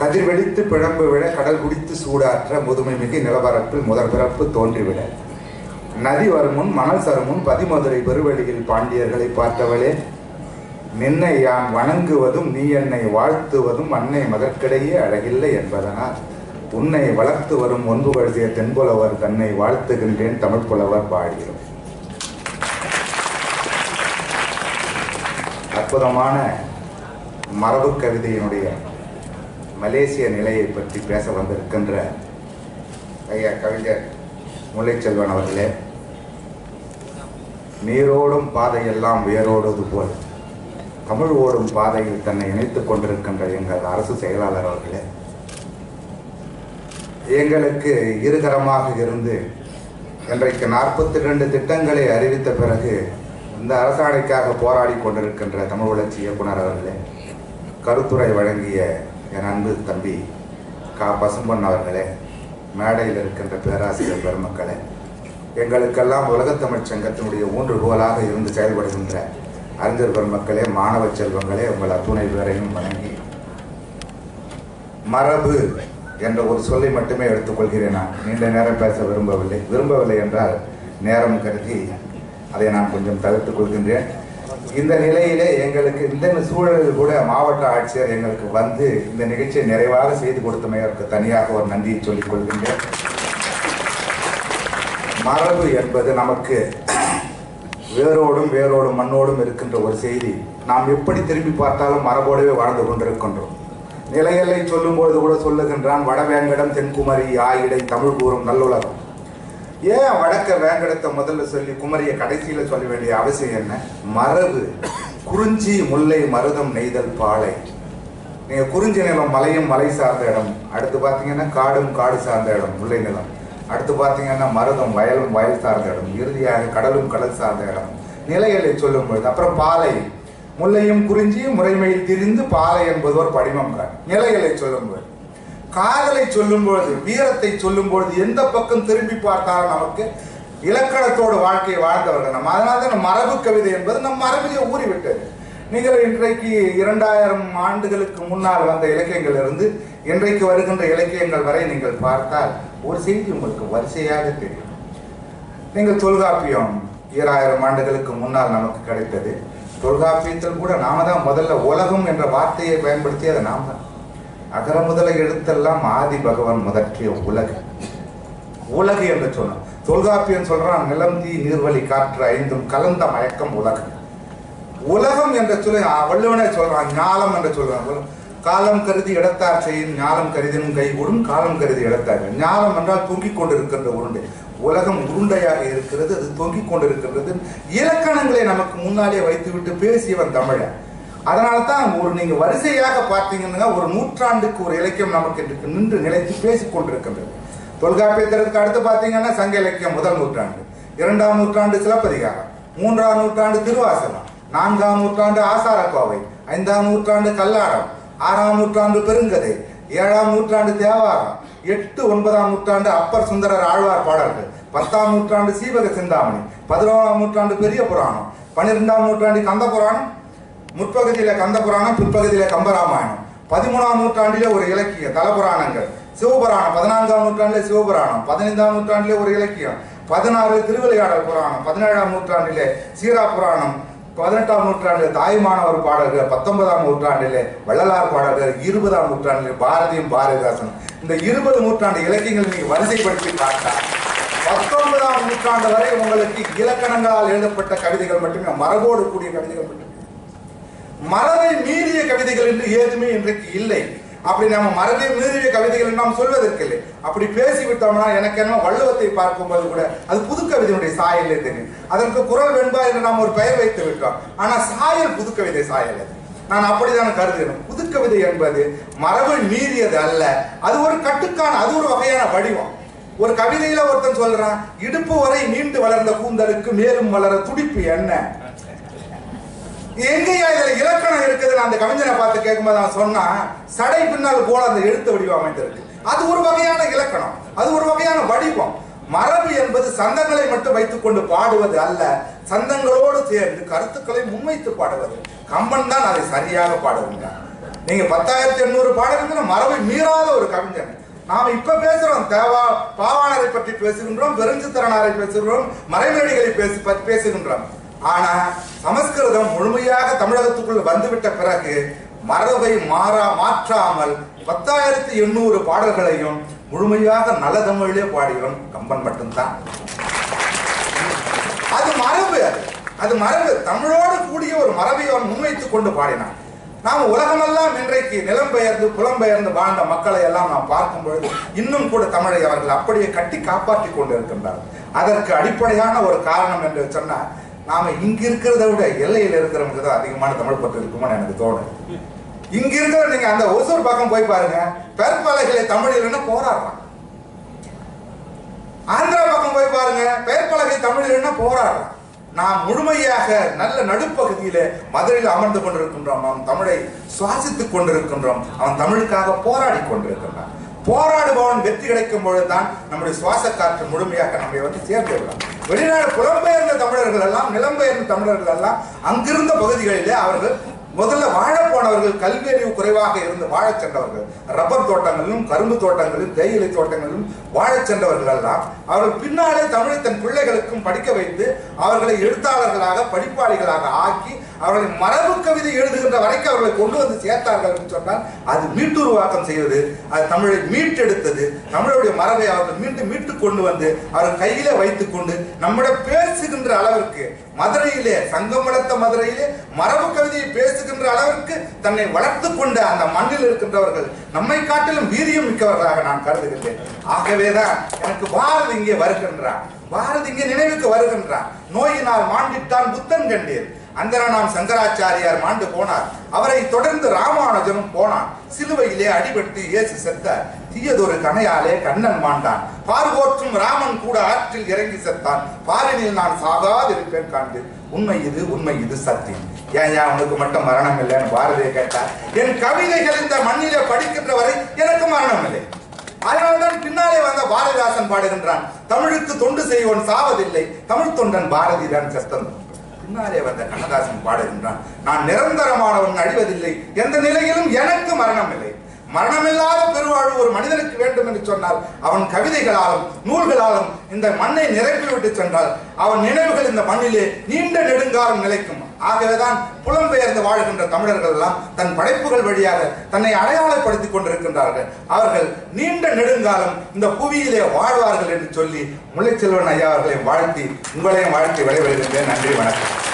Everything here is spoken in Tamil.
கதிர் வெடித்து பிழம்பு விட கடல் குடித்து சூடாற்ற முதுமை மிகு நிலப்பரப்பில் முதற் பிறப்பு தோன்றிவிட நதி வரும் முன் மணல் சருமுன் பதிமதுரை பெருவெளியில் பாண்டியர்களை பார்த்தவளே நின்னை யான் வணங்குவதும் நீ என்னை வாழ்த்துவதும் அன்னை மதற்கிடையே அழகில்லை என்பதனால் உன்னை வளர்த்து வரும் ஒன்புகழ்சிய தென்புலவர் தன்னை வாழ்த்துகின்றேன் தமிழ் புலவர் பாடுகிறோம் அற்புதமான மரபு கவிதையினுடைய மலேசிய நிலையை பற்றி பேச வந்திருக்கின்ற ஐயா கவிஞர் முல்லைச்செல்வன் அவர்களே நீரோடும் பாதையெல்லாம் வேரோடுவது போல் தமிழ் ஓடும் பாதையில் தன்னை இணைத்துக் கொண்டிருக்கின்ற எங்கள் அரசு செயலாளர் அவர்களே எங்களுக்கு இருகரமாக இருந்து இன்றைக்கு நாற்பத்தி ரெண்டு திட்டங்களை அறிவித்த பிறகு இந்த அரசாணைக்காக போராடி கொண்டிருக்கின்ற தமிழ் வளர்ச்சி இயக்குனர் அவர்களே கருத்துரை வழங்கிய என் அன்பு தம்பி கா பசும்பொன் அவர்களே மேடையில் இருக்கின்ற பேராசிரியர் பெருமக்களே எங்களுக்கெல்லாம் உலகத்தமிழ் சங்கத்தினுடைய ஊன்றுகோலாக இருந்து செயல்படுகின்ற அறிஞர் பெருமக்களே மாணவ செல்வங்களே உங்கள் அத்துணை பேரையும் வணங்கி மரபு என்ற ஒரு சொல்லை மட்டுமே எடுத்துக்கொள்கிறேன் நான் நீண்ட நேரம் பேச விரும்பவில்லை விரும்பவில்லை என்றால் நேரம் கருதி அதை நான் கொஞ்சம் தவிர்த்துக் கொள்கின்றேன் இந்த நிலையிலே எங்களுக்கு இந்த சூழலில் கூட மாவட்ட ஆட்சியர் எங்களுக்கு வந்து இந்த நிகழ்ச்சியை நிறைவாக செய்து கொடுத்தமையருக்கு தனியாக ஒரு நன்றியை சொல்லிக் கொள்கின்றேன் மரபு என்பது நமக்கு வேரோடும் வேரோடும் மண்ணோடும் இருக்கின்ற ஒரு செய்தி நாம் எப்படி திரும்பி பார்த்தாலும் மரபோடவே வாழ்ந்து கொண்டிருக்கின்றோம் நிலையல்லை சொல்லும்பொழுது கூட சொல்லுகின்றான் வடவேங்கடம் தென்குமரி ஆயிடை தமிழ் கூறும் நல்லுலகம் ஏன் வடக்க வேங்கடத்தை முதல்ல சொல்லி குமரியை கடைசியில சொல்ல வேண்டிய அவசியம் என்ன மரபு குறிஞ்சி முல்லை மருதம் நெய்தல் பாலை நீங்க குறிஞ்சி நிலம் மலையும் மலை சார்ந்த இடம் அடுத்து பார்த்தீங்கன்னா காடும் காடு சார்ந்த இடம் முல்லை நிலம் அடுத்து பார்த்தீங்கன்னா மருதம் வயலும் வயல் சார்ந்த இடம் இறுதியாக கடலும் கடல் சார்ந்த இடம் நிலைகளை சொல்லும் பொழுது அப்புறம் பாலை முல்லையும் குறிஞ்சியும் முறைமையில் திரிந்து பாலை என்பது ஒரு படிமம் நிலைகளை சொல்லும் பொழுது காதலை சொல்லும் பொழுது வீரத்தை சொல்லும் பொழுது எந்த பக்கம் திரும்பி பார்த்தாலும் நமக்கு இலக்கணத்தோடு வாழ்க்கையை வாழ்ந்தவர்கள் நம்ம அதனால தான் மரபு கவிதை என்பது நம் மரபிலே ஊறிவிட்டது நீங்கள் இன்றைக்கு இரண்டாயிரம் ஆண்டுகளுக்கு முன்னால் வந்த இலக்கியங்கள் இருந்து இன்றைக்கு வருகின்ற இலக்கியங்கள் வரை நீங்கள் பார்த்தால் ஒரு செய்தி உங்களுக்கு வரிசையாக தெரியும் நீங்கள் தொல்காப்பியம் ஈராயிரம் ஆண்டுகளுக்கு முன்னால் நமக்கு கிடைத்தது தொல்காப்பியத்தில் கூட நாம தான் முதல்ல உலகம் என்ற வார்த்தையை பயன்படுத்தி அதை நாம தான் அகர முதல எழுத்தெல்லாம் ஆதி பகவான் முதற்றிய உலகு உலகு என்று சொன்னோம் தொல்காப்பியம் சொல்றான் நிலம் தீ நீர்வழி காற்று ஐந்தும் கலந்த மயக்கம் உலகு உலகம் என்ற சொல்லி வள்ளுவனே சொல்றான் ஞாலம் என்று சொல்றான் காலம் கருதி இடத்தார் செய்யும் ஞாலம் கருதினும் கைகூடும் காலம் கருதி இடத்தார் ஞாலம் என்றால் தொங்கிக் கொண்டிருக்கின்ற உருண்டை உலகம் உருண்டையாக இருக்கிறது அது தொங்கிக் கொண்டிருக்கின்றது இலக்கணங்களை நமக்கு முன்னாலே வைத்துவிட்டு பேசியவன் தமிழன் அதனால தான் ஒரு நீங்க வரிசையாக பார்த்தீங்கன்னா ஒரு நூற்றாண்டுக்கு ஒரு இலக்கியம் நமக்கு இன்றைக்கு நின்று நிலைத்து பேசிக் கொண்டிருக்கின்றது தொல்காப்பியத்திற்கு அடுத்து பார்த்தீங்கன்னா சங்க இலக்கியம் முதல் நூற்றாண்டு இரண்டாம் நூற்றாண்டு சிலப்பதிகாரம் மூன்றாம் நூற்றாண்டு திருவாசகம் நான்காம் நூற்றாண்டு ஆசாரக்கோவை ஐந்தாம் நூற்றாண்டு கல்லாடம் ஆறாம் நூற்றாண்டு பெருங்கதை ஏழாம் நூற்றாண்டு தேவாரம் எட்டு ஒன்பதாம் நூற்றாண்டு அப்பர் சுந்தரர் ஆழ்வார் பாடல்கள் பத்தாம் நூற்றாண்டு சீவக சிந்தாமணி பதினோராம் நூற்றாண்டு பெரிய புராணம் பன்னிரெண்டாம் நூற்றாண்டு கந்த புராணம் முற்பகுதியில கந்த புராணம் பிற்பகுதியில கம்பராமாயணம் பதிமூணாம் நூற்றாண்டிலே ஒரு இலக்கிய தலபுராணங்கள் சிவபுராணம் பதினான்காம் நூற்றாண்டிலே சிவபுராணம் பதினைந்தாம் நூற்றாண்டிலே ஒரு இலக்கியம் பதினாறு திருவிளையாடல் புராணம் பதினேழாம் நூற்றாண்டிலே சீரா புராணம் பதினெட்டாம் நூற்றாண்டில் தாய்மானவர் பாடல்கள் பத்தொன்பதாம் நூற்றாண்டிலே வள்ளலார் பாடல்கள் இருபதாம் நூற்றாண்டிலே பாரதியும் பாரதிதாசன் இந்த இருபது நூற்றாண்டு இலக்கியங்கள் நீங்க வரிசைப்படுத்தி பார்த்தா பத்தொன்பதாம் நூற்றாண்டு வரை உங்களுக்கு இலக்கணங்களால் எழுதப்பட்ட கவிதைகள் மட்டுமே மரபோடு கூடிய கவிதைகள் மட்டுமே மரபை மீறிய கவிதைகள் என்று ஏதுமே இன்றைக்கு இல்லை அப்படி நம்ம மரபை மீறிய கவிதைகள் நாம் சொல்வதற்கு இல்லை அப்படி பேசிவிட்டோம்னா எனக்கு என்ன வள்ளுவத்தை பார்க்கும்போது கூட அது புது கவிதையினுடைய சாயல் தெரியும் அதற்கு குரல் வெண்பா என்று நாம் ஒரு பெயர் வைத்து விட்டோம் ஆனா சாயல் புது கவிதை சாயல் அது நான் அப்படிதான் கருதுகிறேன் புதுக்கவிதை என்பது மரபை மீறியது அல்ல அது ஒரு கட்டுக்கான அது ஒரு வகையான வடிவம் ஒரு கவிதையில ஒருத்தன் சொல்றான் இடுப்பு வரை நீண்டு வளர்ந்த கூந்தலுக்கு மேலும் வளர துடிப்பு என்ன எங்கேயா இதுல இலக்கணம் இருக்குதுன்னு அந்த கவிஞனை பார்த்து கேட்கும்போது அவன் சொன்னான் சடை பின்னால் போல அந்த எழுத்து வடிவம் அமைந்திருக்கு அது ஒரு வகையான இலக்கணம் அது ஒரு வகையான வடிவம் மரபு என்பது சந்தங்களை மட்டும் வைத்துக் கொண்டு பாடுவது அல்ல சந்தங்களோடு சேர்ந்து கருத்துக்களை முன்வைத்து பாடுவது கம்பன் தான் அதை சரியாக பாடுகின்றார் நீங்க பத்தாயிரத்தி எண்ணூறு பாடல்கள் மரபை மீறாத ஒரு கவிஞன் நாம இப்ப பேசுறோம் தேவா பாவாணரை பற்றி பேசுகின்றோம் பெருஞ்சித்திரனாரை பேசுகிறோம் மறைமொழிகளை பேசி பற்றி பேசுகின்றோம் ஆனா சமஸ்கிருதம் முழுமையாக தமிழகத்துக்குள் வந்துவிட்ட பிறகு மரபை மாறா மாற்றாமல் பத்தாயிரத்தி எண்ணூறு பாடல்களையும் முழுமையாக நல்ல தமிழிலே பாடியவன் கம்பன் மட்டும்தான் அது மரபு அது அது மரபு தமிழோடு கூடிய ஒரு மரபை அவன் முன்வைத்துக் கொண்டு பாடினான் நாம் உலகமெல்லாம் இன்றைக்கு நிலம்பெயர்ந்து புலம்பெயர்ந்து வாழ்ந்த மக்களை எல்லாம் நாம் பார்க்கும் பொழுது இன்னும் கூட தமிழை அவர்கள் அப்படியே கட்டி காப்பாற்றிக் கொண்டு இருக்கின்றார்கள் அதற்கு அடிப்படையான ஒரு காரணம் என்று சொன்னா நாம இங்க இருக்கிறத விட எல்லையில் இருக்கிறவங்க தான் அதிகமான தமிழ் பற்று இருக்குமோன்னு எனக்கு தோணுது இங்க இருக்கிற நீங்க அந்த ஒசூர் பக்கம் போய் பாருங்க பெருப்பலைகளை தமிழில்னு போராடுறான் ஆந்திரா பக்கம் போய் பாருங்க பெயர்ப்பலகை தமிழில்னு போராடுறான் நாம் முழுமையாக நல்ல நடுப்பகுதியில மதுரையில் அமர்ந்து கொண்டிருக்கின்றோம் நாம் தமிழை சுவாசித்துக் கொண்டிருக்கின்றோம் அவன் தமிழுக்காக போராடி கொண்டிருக்கின்றான் போராடுபவன் வெற்றி கிடைக்கும் பொழுதுதான் நம்முடைய சுவாச காற்று முழுமையாக நம்மை வந்து சேர்ந்து விடலாம் வெளிநாடு புலம்பெயர்ந்த தமிழர்கள் எல்லாம் நிலம்பெயர்ந்த தமிழர்கள் எல்லாம் அங்கிருந்த பகுதிகளிலே அவர்கள் முதல்ல வாழ போனவர்கள் கல்வி அறிவு குறைவாக இருந்து வாழச் சென்றவர்கள் ரப்பர் தோட்டங்களிலும் கரும்பு தோட்டங்களிலும் தேயிலை தோட்டங்களிலும் வாழச் சென்றவர்கள் எல்லாம் அவர்கள் பின்னாலே தமிழை தன் பிள்ளைகளுக்கும் படிக்க வைத்து அவர்களை எழுத்தாளர்களாக படிப்பாளிகளாக ஆக்கி அவர்களை மரபு கவிதை எழுதுகின்ற வரைக்கும் அவர்களை கொண்டு வந்து சேர்த்தார்கள் என்று சொன்னால் அது மீட்டுருவாக்கம் செய்வது அது தமிழை மீட்டெடுத்தது தமிழுடைய மரபை அவர்கள் மீண்டும் மீட்டு கொண்டு வந்து அவர்கள் கையிலே வைத்துக் கொண்டு நம்மிடம் பேசுகின்ற அளவிற்கு மதுரையிலே சங்கம் வளர்த்த மதுரையிலே மரபு கவிதையை பேசுகின்ற அளவிற்கு தன்னை வளர்த்து கொண்ட அந்த மண்ணில் இருக்கின்றவர்கள் நம்மை காட்டிலும் வீரியம் மிக்கவர்களாக நான் கருதுகின்றேன் ஆகவேதான் எனக்கு பாரதி இங்கே வருகின்றான் பாரதி இங்கே நினைவுக்கு வருகின்றான் நோயினால் மாண்டிட்டான் புத்தன் கண்டீர் அந்த நாம் சங்கராச்சாரியார் மாண்டு போனார் அவரை தொடர்ந்து ராமானுஜனும் போனான் சிலுவையிலே அடிபட்டு இயேசு செத்தார் தீயதொரு கனையாலே கண்ணன் மாண்டான் பார்வோற்றும் ராமன் கூட ஆற்றில் இறங்கி செத்தான் பாரினில் நான் சாகாதிருப்பேன் காண்டு உண்மை இது உண்மை இது சத்தியம் ஏன் ஏன் உனக்கு மட்டும் மரணம் இல்லைன்னு பாரதியை கேட்டார் என் கவிதைகள் இந்த மண்ணிலே படிக்கின்ற வரை எனக்கு மரணம் இல்லை அதனால்தான் பின்னாலே வந்த பாரதிதாசன் பாடுகின்றான் தமிழுக்கு தொண்டு செய்வோன் சாவதில்லை தமிழ் தொண்டன் பாரதி தான் செத்தன் பின்னாலே வந்த கண்ணதாசன் பாடுகின்றான் நான் நிரந்தரமானவன் அழிவதில்லை எந்த நிலையிலும் எனக்கு மரணம் இல்லை மரணமில்லாத பெருவாழ்வு ஒரு மனிதனுக்கு வேண்டும் என்று சொன்னால் அவன் கவிதைகளாலும் நூல்களாலும் இந்த மண்ணை நிரப்பிவிட்டு சென்றால் அவன் நினைவுகள் இந்த மண்ணிலே நீண்ட நெடுங்காலம் நிலைக்கும் ஆகவேதான் புலம்பெயர்ந்து வாழ்கின்ற தமிழர்கள் எல்லாம் தன் படைப்புகள் வழியாக தன்னை அடையாளப்படுத்திக் கொண்டிருக்கின்றார்கள் அவர்கள் நீண்ட நெடுங்காலம் இந்த புவியிலே வாழ்வார்கள் என்று சொல்லி முல்லைச்செல்வன் ஐயா அவர்களை வாழ்த்தி உங்களையும் வாழ்த்தி விடைபெறுகின்றேன் நன்றி வணக்கம்